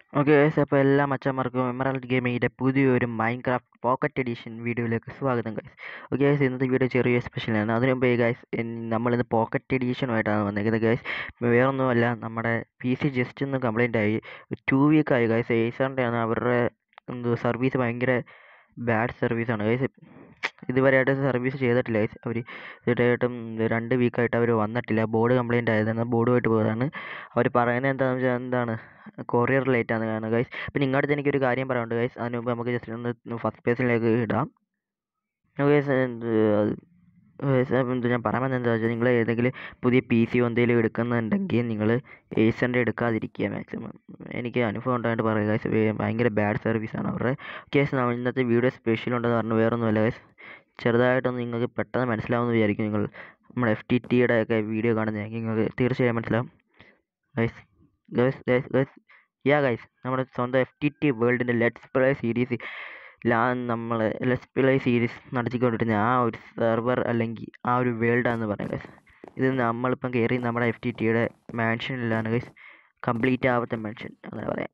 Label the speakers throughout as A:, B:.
A: Okay guys അപ്പോൾ എല്ലാ മച്ചന്മാർക്കും emerald ഗെയിമിങ്ങിൻ്റെ പുതിയൊരു മൈൻഡ് ക്രാഫ്റ്റ് പോക്കറ്റ് എഡിഷൻ വീഡിയോയിലേക്ക് സ്വാഗതം ഗൈസ് ഓക്കെ ഗൈസ് ഇന്നത്തെ വീഡിയോ ചെറിയ സ്പെഷ്യലാണ് അതിനു മുമ്പ് ഗൈസ് നമ്മളിന്ന് പോക്കറ്റ് എഡിഷനുമായിട്ടാണ് വന്നിരിക്കുന്നത് ഗൈസ് വേറൊന്നുമല്ല നമ്മുടെ പി സി ജസ്റ്റ് ഒന്ന് കംപ്ലൈൻ്റ് ആയി ടു വീക്ക് ആയി ഗൈസ് ഏസറിൻ്റെ ആണ് അവരുടെ എന്തോ സർവീസ് ഭയങ്കര ബാഡ് സർവീസാണ് ഗൈസ് ഇതുവരെയായിട്ട് സർവീസ് ചെയ്തിട്ടില്ല ഗൈസ് അവർ ഇതുവരെയായിട്ടും രണ്ട് വീക്കായിട്ട് അവർ വന്നിട്ടില്ല ബോർഡ് കംപ്ലൈൻ്റ് ആയതാണ് ബോർഡുമായിട്ട് പോയതാണ് അവർ പറയുന്നത് എന്താണെന്ന് വെച്ചാൽ എന്താണ് കൊറിയർ ലേറ്റ് ആണ് കാരണം ഗൈസ് പിന്നെ ഇങ്ങോട്ട് എനിക്കൊരു കാര്യം പറയാനുണ്ട് ഗൈസ് അതിന് മുമ്പ് നമുക്ക് ജസ്റ്റ് ഒന്ന് ഫസ്റ്റ് പേജിലേക്ക് ഇടാം ഗൈസ് എന്ത് ഞാൻ പറയാൻ എന്താ വെച്ചാൽ നിങ്ങൾ ഏതെങ്കിലും പുതിയ പി സി എന്തെങ്കിലും എടുക്കുന്നുണ്ടെങ്കിൽ നിങ്ങൾ ഏസറിൻ്റെ എടുക്കാതിരിക്കുക മാക്സിമം എനിക്ക് അനുഭവം ഉണ്ടായിട്ട് പറയുക ഗൈസ് ഭയങ്കര ബാഡ് സർവീസാണ് അവരുടെ കേസ് ഇന്നത്തെ വീഡിയോ സ്പെഷ്യൽ ഉണ്ടെന്ന് പറഞ്ഞു വേറൊന്നുമല്ല ഗൈസ് ചെറുതായിട്ടൊന്ന് നിങ്ങൾക്ക് പെട്ടെന്ന് മനസ്സിലാവുമെന്ന് വിചാരിക്കും നിങ്ങൾ നമ്മുടെ എഫ് ടി ടിയുടെ ഒക്കെ വീഡിയോ കാണുന്നതെങ്കിൽ നിങ്ങൾക്ക് തീർച്ചയായും മനസ്സിലാവും guys guys guys guys yeah guys നമ്മുടെ സ്വന്തം എഫ് ടി ടി വേൾഡിൻ്റെ ലെറ്റ്സ് പ്ലേ സീരീസ് ലാ നമ്മൾ ലെറ്റ്സ് പ്ലേ സീരീസ് നടത്തിക്കൊണ്ടിരുന്ന ആ ഒരു സെർവർ അല്ലെങ്കിൽ ആ ഒരു വേൾഡാണെന്ന് പറയാം ഗൈസ് ഇത് നമ്മളിപ്പം കയറി നമ്മുടെ എഫ് ടി ടിയുടെ മാൻഷനിലാണ് ഗൈസ് കംപ്ലീറ്റ് ആവാത്ത മാൻഷൻ അങ്ങനെ പറയാം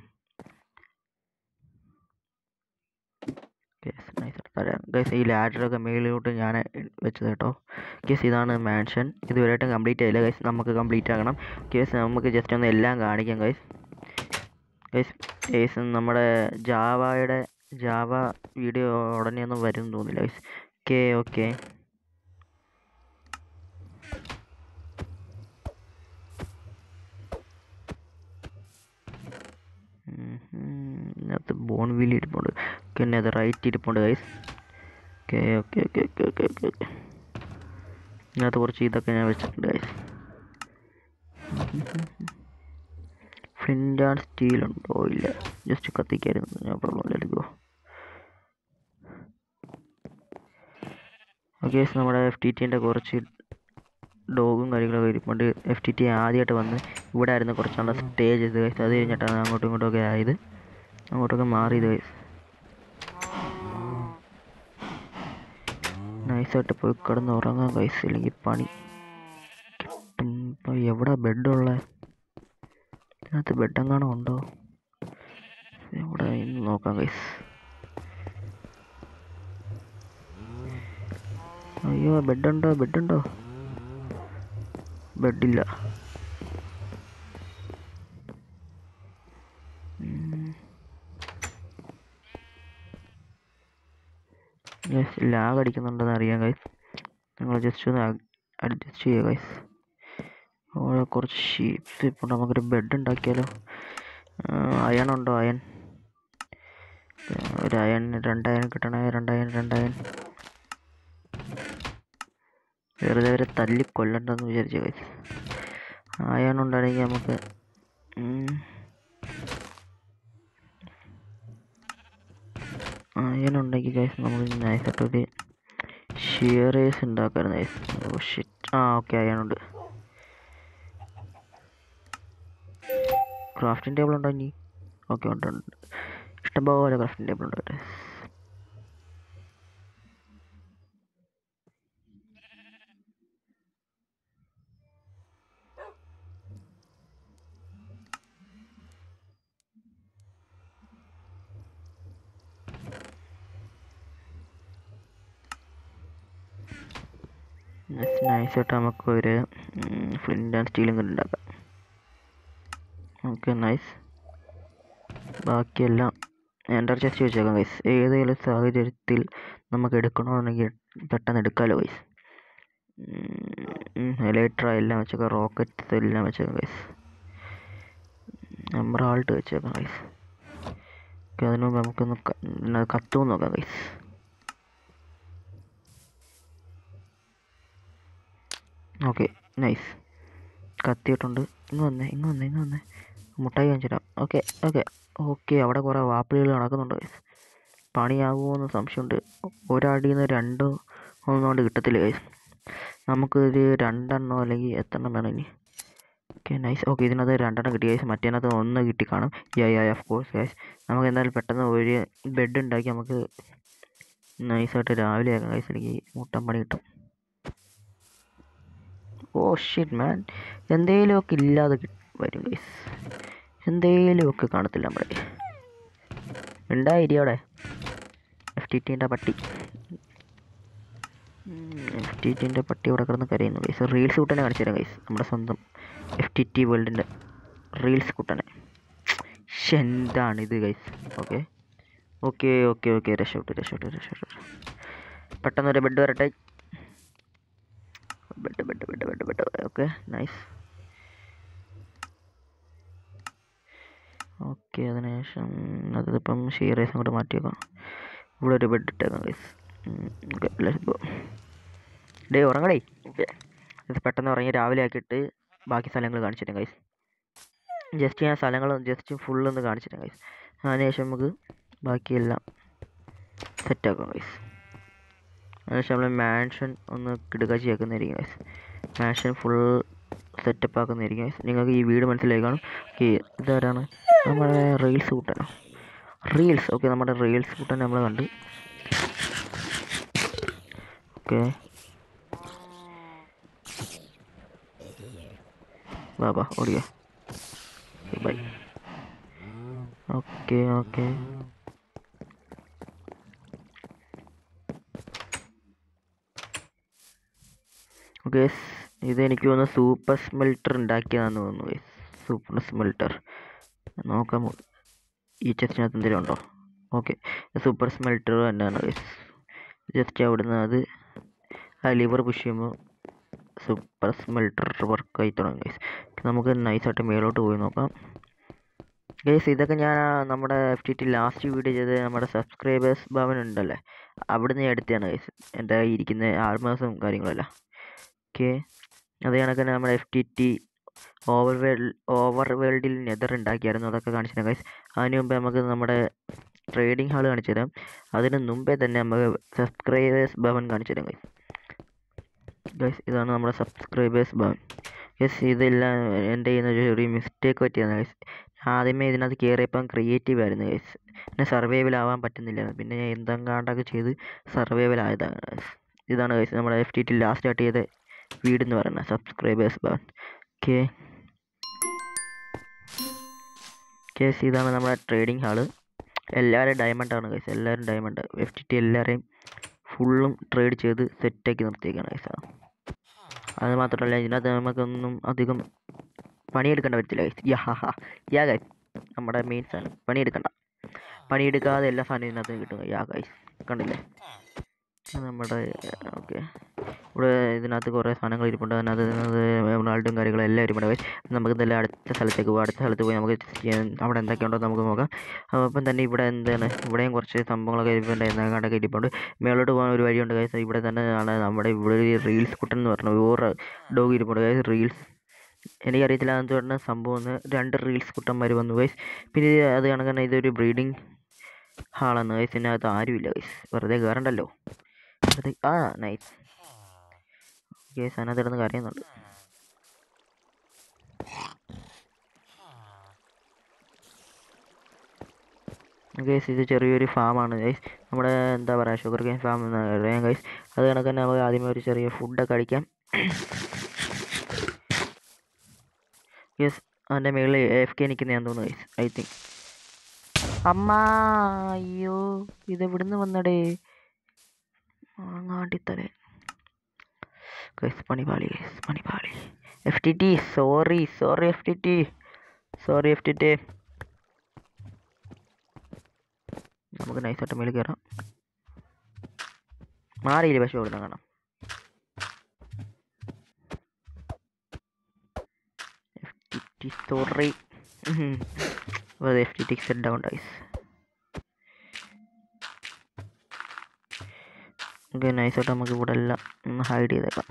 A: കേസ് നൈസ് തരാം ഗൈസ് ഈ ലാഡറൊക്കെ മേളിലോട്ട് ഞാൻ വെച്ചത് കേട്ടോ കേസ് ഇതാണ് മാൻഷൻ ഇതുവരെയായിട്ടും കംപ്ലീറ്റ് ആയില്ല ഗൈസ് നമുക്ക് കംപ്ലീറ്റ് ആക്കണം കേസ് നമുക്ക് ജസ്റ്റ് ഒന്ന് എല്ലാം കാണിക്കാം ഗൈസ് ഗൈസ് കേസ് നമ്മുടെ ജാവയുടെ ജാവ വീഡിയോ ഉടനെ ഒന്നും വരും തോന്നില്ല ഗൈസ് ഓക്കെ ഓക്കെ ഇതിനകത്ത് ബോൺ വീലി ഇരിപ്പുണ്ട് പിന്നെ അത് റൈറ്റ് ഇരിപ്പുണ്ട് guys okay okay okay okay okay okay okay ഇതിനകത്ത് കുറച്ച് ഇതൊക്കെ ഞാൻ വെച്ചിട്ടുണ്ട് ഗൈസ് ഫ്ലിൻ്റ് ആൻഡ് സ്റ്റീൽ ഉണ്ടോ ഇല്ല ജസ്റ്റ് കത്തിക്കായിരുന്നു ഞാൻ പ്രോബ്ലം എടുക്കുമോ ഓക്കെ നമ്മുടെ എഫ് ടി ടിൻ്റെ കുറച്ച് ഡോഗും കാര്യങ്ങളൊക്കെ ഇരിപ്പുണ്ട് എഫ് ടി ടി ആദ്യമായിട്ട് വന്ന് ഇവിടെ ആയിരുന്നു കുറച്ചുള്ള സ്റ്റേജ് ഇത് ഗൈസ് അത് കഴിഞ്ഞിട്ടാണ് അങ്ങോട്ടും ഇങ്ങോട്ടും ആയത് അങ്ങോട്ടൊക്കെ മാറിയത് ഗൈസ് നൈസായിട്ട് പോയി കിടന്ന് ഉറങ്ങാൻ ഗൈസ് ഇല്ലെങ്കിൽ പണി കിട്ടും ഇപ്പോൾ എവിടെ ബെഡുള്ളത് ഇതിനകത്ത് ബെഡെങ്ങാനും ഉണ്ടോ എവിടെ ഇന്ന് നോക്കാം ഗൈസ് അയ്യോ ബെഡുണ്ടോ ബെഡുണ്ടോ ബെഡില്ല ലാഗ് അടിക്കുന്നുണ്ടെന്ന് അറിയാം ഗൈസ് നിങ്ങൾ ജസ്റ്റ് ഒന്ന് അഡ്ജസ്റ്റ് ചെയ്യുക ഗൈസ് ഓരോ കുറച്ച് ഷീപ്സ് ഇപ്പോൾ നമുക്കൊരു ബെഡ് ഉണ്ടാക്കിയാലോ അയൺ ഉണ്ടോ അയൺ ഒരു അയൺ രണ്ടയൺ കിട്ടണേ രണ്ടയൺ രണ്ടയൺ വെറുതെ അവരെ തല്ലി കൊല്ലണ്ടെന്ന് വിചാരിച്ചു ഗൈസ് അയൺ ഉണ്ടാണെങ്കിൽ നമുക്ക് അയൺ ഉണ്ടെങ്കിൽ ഗൈസ് നമുക്ക് നൈസായിട്ടൊരു ഷിയറേസ് ഉണ്ടാക്കാറുണ്ട് ഗൈസ് ഓ ഷിറ്റ് ആ ഓക്കെ അയണുണ്ട് ക്രാഫ്റ്റിംഗ് ടേബിൾ ഉണ്ടോ ഇനി ഓക്കെ ഉണ്ട് ഉണ്ട് ഇഷ്ടംപോലെ ക്രാഫ്റ്റിംഗ് ടേബിൾ ഉണ്ട് കേട്ടോ നൈസായിട്ട് നമുക്ക് ഒരു ഫ്ലിൻ്റ് ആൻഡ് സ്റ്റീലും കൂടി ഉണ്ടാക്കാം ഓക്കെ നൈസ് ബാക്കിയെല്ലാം എൻ്റെ ചെസ്റ്റ് വെച്ചേക്കാം ഗൈസ് ഏതെങ്കിലും സാഹചര്യത്തിൽ നമുക്ക് എടുക്കണമെന്നുണ്ടെങ്കിൽ പെട്ടെന്ന് എടുക്കാമല്ലോ ഗൈസ് എലക്ട്ര എല്ലാം വെച്ചേക്കാം റോക്കറ്റ്സ് എല്ലാം വെച്ചേക്കാം ഗൈസ് എംബ്രാൾട്ട് വെച്ചേക്കാം ഗൈസ് ഓക്കെ അതിന് മുമ്പ് നമുക്കൊന്ന് കത്തുമെന്ന് നോക്കാം ഗൈസ് ഓക്കെ നൈസ് കത്തിയിട്ടുണ്ട് ഇങ്ങ് വന്നേ ഇങ്ങ് വന്നേ ഇങ്ങ് വന്നേ മുട്ടായി കാണിച്ചു തരാം ഓക്കെ ഓക്കെ ഓക്കെ അവിടെ കുറേ വാപ്പിളികൾ നടക്കുന്നുണ്ട് ഗൈസ് പണിയാകുമോ എന്ന് സംശയമുണ്ട് ഒരടിയിൽ നിന്ന് രണ്ടോ ഒന്നും കൊണ്ട് കിട്ടത്തില്ല ഗൈസ് നമുക്കൊരു രണ്ടെണ്ണോ അല്ലെങ്കിൽ എത്രണ്ണം വേണം ഇനി ഓക്കെ നൈസ് ഓക്കെ ഇതിനകത്ത് രണ്ടെണ്ണം കിട്ടി ഗൈസ് മറ്റേനകത്ത് ഒന്ന് കിട്ടി കാണും yeah yeah of course guys നമുക്ക് എന്തായാലും പെട്ടെന്ന് ഒരു ബെഡ് ഉണ്ടാക്കി നമുക്ക് നൈസായിട്ട് രാവിലെ ആക്കാം ഗൈസ് എനിക്ക് മുട്ടൻ പണി കിട്ടും ഓ ഷിറ്റ് മാൻ എന്തെങ്കിലുമൊക്കെ ഇല്ലാതെ വരും ഗൈസ് എന്തേലും ഒക്കെ കാണത്തില്ല നമ്മുടെ ഉണ്ടായിരി അവിടെ എഫ് ടി ടിൻ്റെ പട്ടി എഫ് ടി ടിൻ്റെ പട്ടി ഇവിടെ കിടന്ന് കരയുന്നു ഗൈസ് റീൽസ് കുട്ടനെ കാണിച്ചു തരാം ഗൈസ് നമ്മുടെ സ്വന്തം എഫ് ടി ടി വേൾഡിൻ്റെ റീൽസ് കുട്ടനെ ശ്ശെ, എന്താണ് ഇത് guys okay okay okay okay രക്ഷപ്പെട്ടു രക്ഷപ്പെട്ടു രക്ഷപ്പെട്ടു പെട്ടെന്ന് ഒരു ബെഡ് വരട്ടെ bed bed bed bed bed okay nice okay അതിനുശേഷം അതിപ്പം ഷീറേസ് അങ്ങോട്ട് മാറ്റി വെക്കാം ഇവിടെ ഒരു ബെഡ് ഇട്ടേക്കാം ഗൈസ് ഓക്കെ ലെറ്റ്സ് ഡേ ഉറങ്ങടേ ഓക്കെ ഇത് പെട്ടെന്ന് ഉറങ്ങി രാവിലെ ആക്കിയിട്ട് ബാക്കി സ്ഥലങ്ങൾ കാണിച്ചു തരാം ഗൈസ് ജസ്റ്റ് ഞാൻ സ്ഥലങ്ങൾ ജസ്റ്റ് ഫുള്ള് ഒന്ന് കാണിച്ചു തരാം ഗൈസ് അതിനുശേഷം നമുക്ക് ബാക്കിയെല്ലാം സെറ്റാക്കാം ഗൈസ് അതിനുശേഷം നമ്മൾ മാൻഷൻ ഒന്ന് കിടുകാച്ചി ആക്കുന്നതായിരിക്കും ഗൈസ് മാൻഷൻ ഫുൾ സെറ്റപ്പ് ആക്കുന്നതായിരിക്കും ഗൈസ് നിങ്ങൾക്ക് ഈ വീട് മനസ്സിലായി കാണും ഓക്കെ ഇതാരാണ് നമ്മുടെ റീൽസ് കൂട്ടനോ റീൽസ് ഓക്കെ നമ്മുടെ റീൽസ് കൂട്ടൻ നമ്മൾ കണ്ട് ഓക്കെ വാ വാ ഓടിയോ ബൈ ഓക്കെ ഓക്കെ ഗേസ് ഇത് എനിക്ക് തോന്നുന്നു സൂപ്പർ സ്മെൽട്ടർ ഉണ്ടാക്കിയതാണെന്ന് തോന്നുന്നു ഗേസ് സൂപ്പർ സ്മെൽട്ടർ നോക്കാം നമുക്ക്. ഈ ചെസ്റ്റിനകത്ത് എന്തെങ്കിലും ഉണ്ടോ ഓക്കെ സൂപ്പർ സ്മെൽട്ടർ തന്നെയാണ് ഗേസ് ജസ്റ്റ് അവിടുന്ന് അത് ആ ലിവർ പുഷ് ചെയ്യുമ്പോൾ സൂപ്പർ സ്മെൽട്ടർ വർക്ക് ആയി തുടങ്ങും ഗേസ് നമുക്ക് നൈസായിട്ട് മേലോട്ട് പോയി നോക്കാം ഗേസ് ഇതൊക്കെ ഞാൻ ആ നമ്മുടെ F T T last video ചെയ്ത് നമ്മുടെ സബ്സ്ക്രൈബേഴ്സ് ഭവൻ ഉണ്ടല്ലേ അവിടുന്ന് ഞാൻ എടുത്തതാണ് ഗേസ് എൻ്റെ ഇരിക്കുന്ന ആർമേഴ്സും കാര്യങ്ങളെല്ലാം ഓക്കെ അത് കണക്ക് തന്നെ നമ്മുടെ F T T over world over വേൾഡിൽ നെതർ ഉണ്ടാക്കിയായിരുന്നു അതൊക്കെ കാണിച്ചു തരാം ഗൈസ് അതിന് മുമ്പേ നമുക്ക് നമ്മുടെ ട്രേഡിംഗ് ഹാൾ കാണിച്ചു തരാം അതിന് മുമ്പേ തന്നെ നമുക്ക് സബ്സ്ക്രൈബേഴ്സ് ഭവൻ കാണിച്ചു തരാം ഗൈസ് ഗൈസ് ഇതാണ് നമ്മുടെ സബ്സ്ക്രൈബേഴ്സ് ഭവൻ ഗൈസ് ഇതെല്ലാം എൻ്റെ കയ്യിൽ നിന്ന് ഒരു മിസ്റ്റേക്ക് പറ്റിയതാണ് ഗൈസ് ആദ്യമേ ഇതിനകത്ത് കയറിയപ്പം ക്രിയേറ്റീവ് ആയിരുന്നു ഗൈസ് പിന്നെ സർവൈവൽ ആവാൻ പറ്റുന്നില്ല പിന്നെ ഞാൻ എന്തെങ്കാണ്ടൊക്കെ ചെയ്ത് സർവൈവൽ ആയതാണ് ഗൈസ് ഇതാണ് ഗൈസ് നമ്മുടെ F T T last start ചെയ്ത വീട് എന്ന് പറയുന്നത് സബ്സ്ക്രൈബേഴ്സ് ഭവൻ ഓക്കെ കേസ് ഇതാണ് നമ്മുടെ ട്രേഡിംഗ് ഹാള് എല്ലാവരും ഡയമണ്ട് ആണ് ഗൈസ് എല്ലാവരും ഡയമണ്ട് എഫ് ടി ടി എല്ലാവരെയും ഫുള്ളും ട്രേഡ് ചെയ്ത് സെറ്റാക്കി നിർത്തിയേക്കാണ് ഗൈസ് അത് മാത്രമല്ല ഇതിനകത്ത് നമുക്കൊന്നും അധികം പണിയെടുക്കേണ്ട വരത്തില്ല ഗൈസ് യാ ഹാ ഹാ യാ ഗൈസ് നമ്മുടെ മെയിൻ സാധനം പണിയെടുക്കണ്ട പണിയെടുക്കാതെ എല്ലാ സാധനവും ഇതിനകത്ത് കിട്ടും യാ ഗൈസ് കണ്ടില്ലേ ഇത് നമ്മുടെ ഓക്കെ ഇവിടെ ഇതിനകത്ത് കുറേ സാധനങ്ങൾ ഇരിപ്പുണ്ട് അതിനകത്ത് ഇതിനകത്ത് റൊണാൾഡും കാര്യങ്ങളും എല്ലാം ഇരിപ്പുണ്ട് guys. നമുക്ക് ഇതെല്ലാം അടുത്ത സ്ഥലത്തേക്ക് പോകാം അടുത്ത സ്ഥലത്ത് പോയി നമുക്ക് ചെയ്യാൻ- അവിടെ എന്തൊക്കെയുണ്ടോ നമുക്ക് നോക്കാം അപ്പം തന്നെ ഇവിടെ എന്താണ് ഇവിടെയും കുറച്ച് സംഭവങ്ങളൊക്കെ ഇരിപ്പുണ്ട് എന്നൊക്കെ ഇരിപ്പുണ്ട് മേളോട്ട് പോകാൻ ഒരു വഴിയുണ്ട് ഗൈസ് ഇവിടെ തന്നെ ആണ് നമ്മുടെ ഇവിടെ ഒരു റീൽസ് കുട്ടൻ എന്ന് പറഞ്ഞ വേറെ ഡോഗ് ഇരിപ്പുണ്ട് ഗൈസ് റീൽസ് എനിക്കറിയത്തില്ല എന്തുകൊണ്ടാണ് സംഭവം എന്ന് രണ്ട് റീൽസ് കുട്ടന്മാർ വന്നു ഗൈസ് പിന്നെ ഇത് അത് കണക്ക് തന്നെ ഇതൊരു ബ്രീഡിങ് ഹാളാണ് ഗൈസ് ഇതിനകത്ത് ആരുമില്ല ഗൈസ് വെറുതെ കയറണ്ടല്ലോ വെറുതെ ആ നൈസ് ഗൈസ് അതിനകത്ത് കിടന്ന് കരയുന്നുണ്ട് ഗൈസ് ഇത് ചെറിയൊരു ഫാമാണ് ഗൈസ് നമ്മുടെ എന്താ പറയുക ഷുഗർ കെയിൻ ഫാം എന്ന് പറയാം ഗൈസ് അത് കണക്ക് തന്നെ നമുക്ക് ആദ്യമേ ഒരു ചെറിയ ഫുഡൊക്കെ കഴിക്കാം യെസ് അതിൻ്റെ മുകളിൽ എഫ് കെ നിൽക്കുന്ന ഞാൻ തോന്നുന്നു ഗൈസ് ഐ തിങ്ക് അമ്മ അയ്യോ ഇത് ഇവിടുന്ന് വന്നടേ അങ്ങാട്ടിത്തലേ ഗൈസ് പണിപാളി ഗൈസ് പണിപാളി F T T sorry sorry F T T sorry F T T നമുക്ക് നൈസായിട്ട് മേളിൽ കയറാം മാറിയില്ല പക്ഷെ ഓടുന്ന കാണാം എഫ് ടി ടി സോറി വെറുതെ F T T set down dice okay നൈസായിട്ട് നമുക്ക് ഇവിടെ എല്ലാം ഒന്ന് ഹൈഡ് ചെയ്തേക്കാം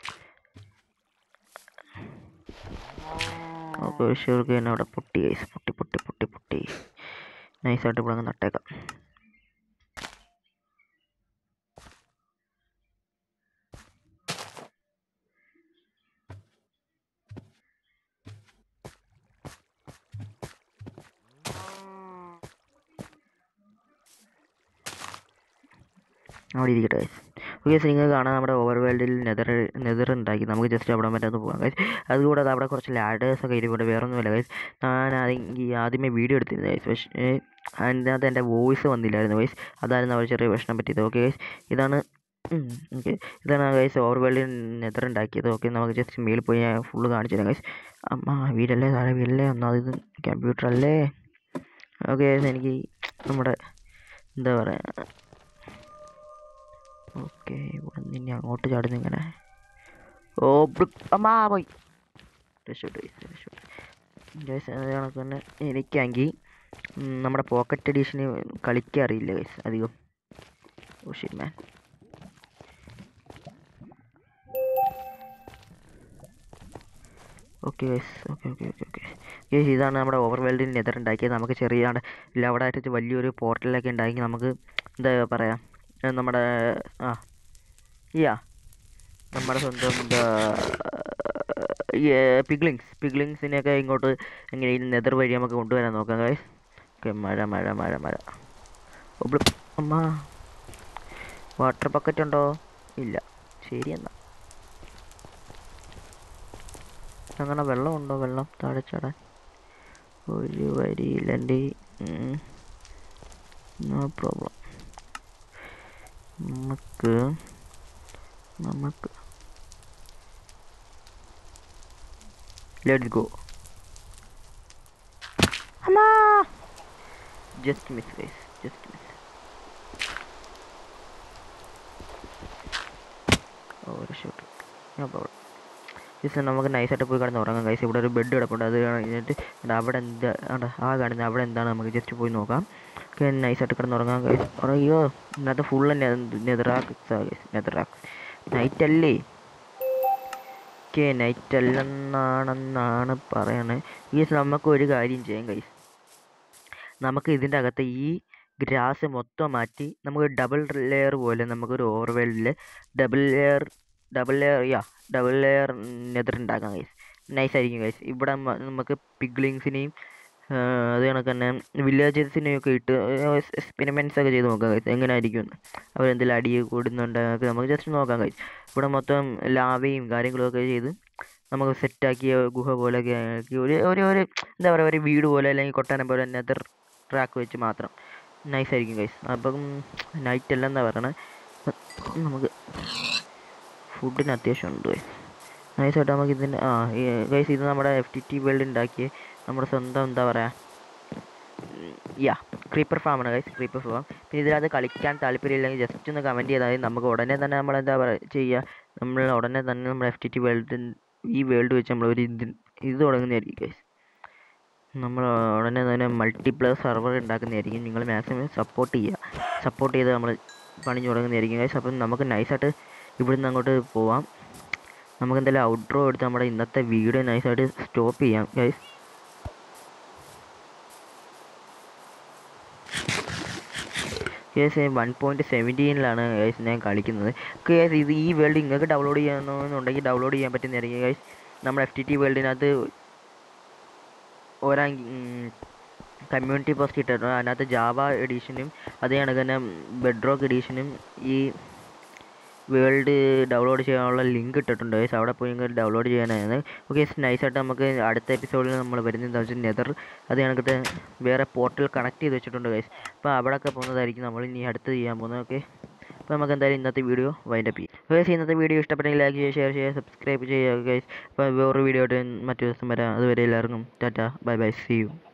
A: ഓക്കെ ഷുർക്ക് തന്നെ അവിടെ പൊട്ടി ഗൈസ് പൊട്ടി പൊട്ടി പൊട്ടി പൊട്ടി നൈസായിട്ട് ഇവിടെ അങ്ങ് നട്ടേക്കാം അവിടെ ഇരിക്കട്ടെ ഗൈസ് ഓക്കെ നിങ്ങൾ കാണാൻ നമ്മുടെ ഓവർ വേൾഡിൽ നെതർ നെതർ ഉണ്ടാക്കി നമുക്ക് ജസ്റ്റ് അവിടെ മറ്റേ ഒന്ന് പോകാം ഗൈസ് അതുകൂടാതെ അവിടെ കുറച്ച് ലാഡേഴ്സ് ഒക്കെ ഇരിപ്പുണ്ട് വേറെ ഒന്നുമില്ല ഗൈസ് ഞാൻ ആണെങ്കിൽ ആദ്യമേ വീഡിയോ എടുത്തിരുന്നു ഗൈസ് പക്ഷേ അതിനകത്ത് എൻ്റെ വോയിസ് വന്നില്ലായിരുന്നു ഗൈസ് അതായിരുന്നു അവർ ചെറിയ പ്രശ്നം പറ്റിയത് ഓക്കെ ഗൈസ് ഇതാണ് ഓക്കെ ഇതാണ് ഗൈസ് ഓവർ വേൾഡിൽ നെതർ ഉണ്ടാക്കിയത് ഓക്കെ നമുക്ക് ജസ്റ്റ് മേളിൽ പോയി ഞാൻ ഫുള്ള് കാണിച്ചു തരാം ഗൈസ് അമ്മ വീടല്ലേ താഴെ വീടല്ലേ ഒന്നാമത് ഇത് കമ്പ്യൂട്ടർ അല്ലേ ഓക്കെ എനിക്ക് നമ്മുടെ എന്താ പറയുക ഓക്കെ ഇവിടെ നിന്ന് ഇനി അങ്ങോട്ട് ചാടുന്നു ഇങ്ങനെ ഓ ബ്ലിക്. അമ്മാ പോയി രക്ഷപ്പെട്ടു guys, രക്ഷപ്പെട്ടു ഗൈസ് അത് കണക്ക് തന്നെ എനിക്കാണെങ്കിൽ ഉം, നമ്മുടെ പോക്കറ്റ് എഡീഷന് കളിക്കാൻ അറിയില്ല ഗൈസ് അധികം oh shit man okay guys okay okay okay okay guys ഇതാണ് നമ്മുടെ ഓവർ വേൾഡിൽ നെതർ ഉണ്ടാക്കിയത് നമുക്ക് ചെറിയ ഇല്ല അവിടെ ആയിട്ട് വലിയൊരു പോർട്ടലൊക്കെ ഉണ്ടാക്കി നമുക്ക് എന്താ പറയുക നമ്മുടെ ആ യാ നമ്മുടെ സ്വന്തം എന്താ പിഗ്ലിങ്സ് പിഗ്ലിങ്സിനെയൊക്കെ ഇങ്ങോട്ട് എങ്ങനെ ഈ നെതർ വഴി നമുക്ക് കൊണ്ടുവരാൻ നോക്കാം ഗൈസ് ഓക്കെ മഴ മഴ മഴ മഴ ഒബ്ലി അമ്മ വാട്ടർ ബക്കറ്റ് ഉണ്ടോ ഇല്ല ശരി എന്നാ അങ്ങനെ വെള്ളം ഉണ്ടോ വെള്ളം താഴെ ചാടാൻ ഒരു വരിയില്ല എൻ്റെ നോ പ്രോബ്ലം നമുക്ക് നമുക്ക് ലെറ്റ്സ് ഗോ അമ്മാ just miss guys just miss oh രക്ഷപ്പെട്ടു നോ പ്രോബ്ലം ജസ്റ്റ് നമുക്ക് നൈസായിട്ട് പോയി കിടന്ന് ഉറങ്ങാം ഗൈസ് ഇവിടെ ഒരു ബെഡ് കിടപ്പുണ്ട് അത് കഴിഞ്ഞിട്ട് ഇവിടെ അവിടെ എന്താ ആണ്ട ആ കാണുന്നത് അവിടെ എന്താണ് നമുക്ക് ജസ്റ്റ് പോയി നോക്കാം ഓക്കെ നൈസായിട്ട് കിടന്ന് ഉറങ്ങാം ഗൈസ് അയ്യോ ഇന്നത്തെ ഫുള്ള് നെതറാക്സ് ഗൈസ് നെതറാക്സ് നൈറ്റ് അല്ലേ ഓക്കെ നൈറ്റ് അല്ലെന്നാണെന്നാണ് പറയണത് ഗൈസ് നമുക്ക് ഒരു കാര്യം ചെയ്യാം ഗൈസ് നമുക്ക് ഇതിൻ്റെ അകത്ത് ഈ ഗ്രാസ് മൊത്തം മാറ്റി നമുക്ക് ഡബിൾ ലെയർ പോലെ നമുക്കൊരു ഓവർവേൾഡിൽ double layer double layer yeah double layer nether ഉണ്ടാക്കാം ഗൈസ് നൈസ് ആയിരിക്കും ഗൈസ് ഇവിടെ മ- നമുക്ക് പിഗ്ലിങ്സിനെയും അത് കണക്ക് തന്നെ വില്ലേജസിനെയും ഒക്കെ ഇട്ട് എക്സ്പെരിമെൻറ്റ്സ് ഒക്കെ ചെയ്ത് നോക്കാം ഗൈസ് എങ്ങനെ ആയിരിക്കും എന്ന് അവരെന്തെങ്കിലും അടി കൂടുന്നുണ്ട് അതൊക്കെ നമുക്ക് ജസ്റ്റ് നോക്കാം ഗൈസ് ഇവിടെ മൊത്തം ലാവയും കാര്യങ്ങളും ഒക്കെ ചെയ്ത് നമുക്ക് സെറ്റാക്കിയ ഗുഹ പോലെയൊക്കെ ആക്കി ഒരു ഒരു ഒരു എന്താ പറയുക ഒരു വീട് പോലെ അല്ലെങ്കിൽ കൊട്ടാരം പോലെ നെതർ ട്രാക്ക് വെച്ച് മാത്രം നൈസ് ആയിരിക്കും ഗൈസ് അപ്പം നൈറ്റ് അല്ല എന്താ പറയണത് നമുക്ക് ഫുഡിന് അത്യാവശ്യം ഉണ്ട് ഗൈസ് നൈസായിട്ട് നമുക്ക് ഇതിൻ്റെ ആ ഗൈസ് ഇത് നമ്മുടെ എഫ് ടി ടി വേൾഡ് ഉണ്ടാക്കിയ നമ്മുടെ സ്വന്തം എന്താ പറയുക യാ ക്രീപ്പർ ഫാമാണ് ഗൈസ് ക്രീപ്പർ ഫാം പിന്നെ ഇതിനകത്ത് കളിക്കാൻ താല്പര്യമില്ലെങ്കിൽ ജസ്റ്റ് ഒന്ന് കമൻറ്റ് ചെയ്താൽ മതി നമുക്ക് ഉടനെ തന്നെ നമ്മൾ എന്താ പറയുക ചെയ്യുക നമ്മൾ ഉടനെ തന്നെ നമ്മൾ എഫ് ടി ടി വേൾഡ് ഈ വേൾഡ് വെച്ച് നമ്മൾ ഒരു ഇത് ഇത് തുടങ്ങുന്നതായിരിക്കും ഗൈസ് നമ്മൾ ഉടനെ തന്നെ മൾട്ടിപ്ലെയർ സെർവർ ഉണ്ടാക്കുന്നതായിരിക്കും നിങ്ങൾ മാക്സിമം സപ്പോർട്ട് ചെയ്യുക സപ്പോർട്ട് ചെയ്ത് നമ്മൾ പണി തുടങ്ങുന്നതായിരിക്കും ഗൈസ് അപ്പം നമുക്ക് നൈസായിട്ട് ഇവിടുന്ന് അങ്ങോട്ട് പോവാം നമുക്ക് എന്തായാലും ഔട്ട്ഡ്രോ എടുത്ത് നമ്മുടെ ഇന്നത്തെ വീഡിയോ നൈസായിട്ട് സ്റ്റോപ്പ് ചെയ്യാം ഗൈസ് കേസ് വൺ പോയിൻറ്റ് സെവൻറ്റീനിലാണ് ഗൈസ് ഞാൻ കളിക്കുന്നത് കേസ് ഇത് ഈ വേൾഡ് നിങ്ങൾക്ക് ഡൗൺലോഡ് ചെയ്യണമെന്നുണ്ടെങ്കിൽ ഡൗൺലോഡ് ചെയ്യാൻ പറ്റുന്നതായിരിക്കും ഗൈസ് നമ്മുടെ എഫ് ടി ടി വേൾഡിനകത്ത് ഒരാ കമ്മ്യൂണിറ്റി പോസ്റ്റ് ഇട്ടിട്ടുണ്ട് അതിനകത്ത് ജാവ എഡീഷനും അതേ കണക്ക് തന്നെ ബെഡ്റോക്ക് എഡീഷനും ഈ വേൾഡ് ഡൗൺലോഡ് ചെയ്യാനുള്ള ലിങ്ക് ഇട്ടിട്ടുണ്ട് ഗൈസ് അവിടെ പോയി നിങ്ങൾ ഡൗൺലോഡ് ചെയ്യാനാണ് ഓക്കെ നൈസായിട്ട് നമുക്ക് അടുത്ത എപ്പിസോഡിൽ നമ്മൾ വരുന്നത് എന്താ വെച്ചാൽ നെതർ അത് കണക്കിട്ട് വേറെ പോർട്ടൽ കണക്ട് ചെയ്ത് വെച്ചിട്ടുണ്ട് ഗൈസ് അപ്പോൾ അവിടെയൊക്കെ പോകുന്നതായിരിക്കും നമ്മൾ ഇനി അടുത്ത് ചെയ്യാൻ പോകുന്നത് ഓക്കെ അപ്പോൾ നമുക്ക് എന്തായാലും ഇന്നത്തെ വീഡിയോ വൈൻഡപ്പ് ചെയ്യും ഗൈസ് ഇന്നത്തെ വീഡിയോ ഇഷ്ടപ്പെട്ടെങ്കിൽ ലൈക്ക് ചെയ്യുക ഷെയർ ചെയ്യുക സബ്സ്ക്രൈബ് ചെയ്യുക ഗൈസ് അപ്പോൾ വേറൊരു വീഡിയോ ആയിട്ട് മറ്റു ദിവസം വരാം അതുവരെ എല്ലാവർക്കും ടാറ്റ ബൈ ബൈ സി യു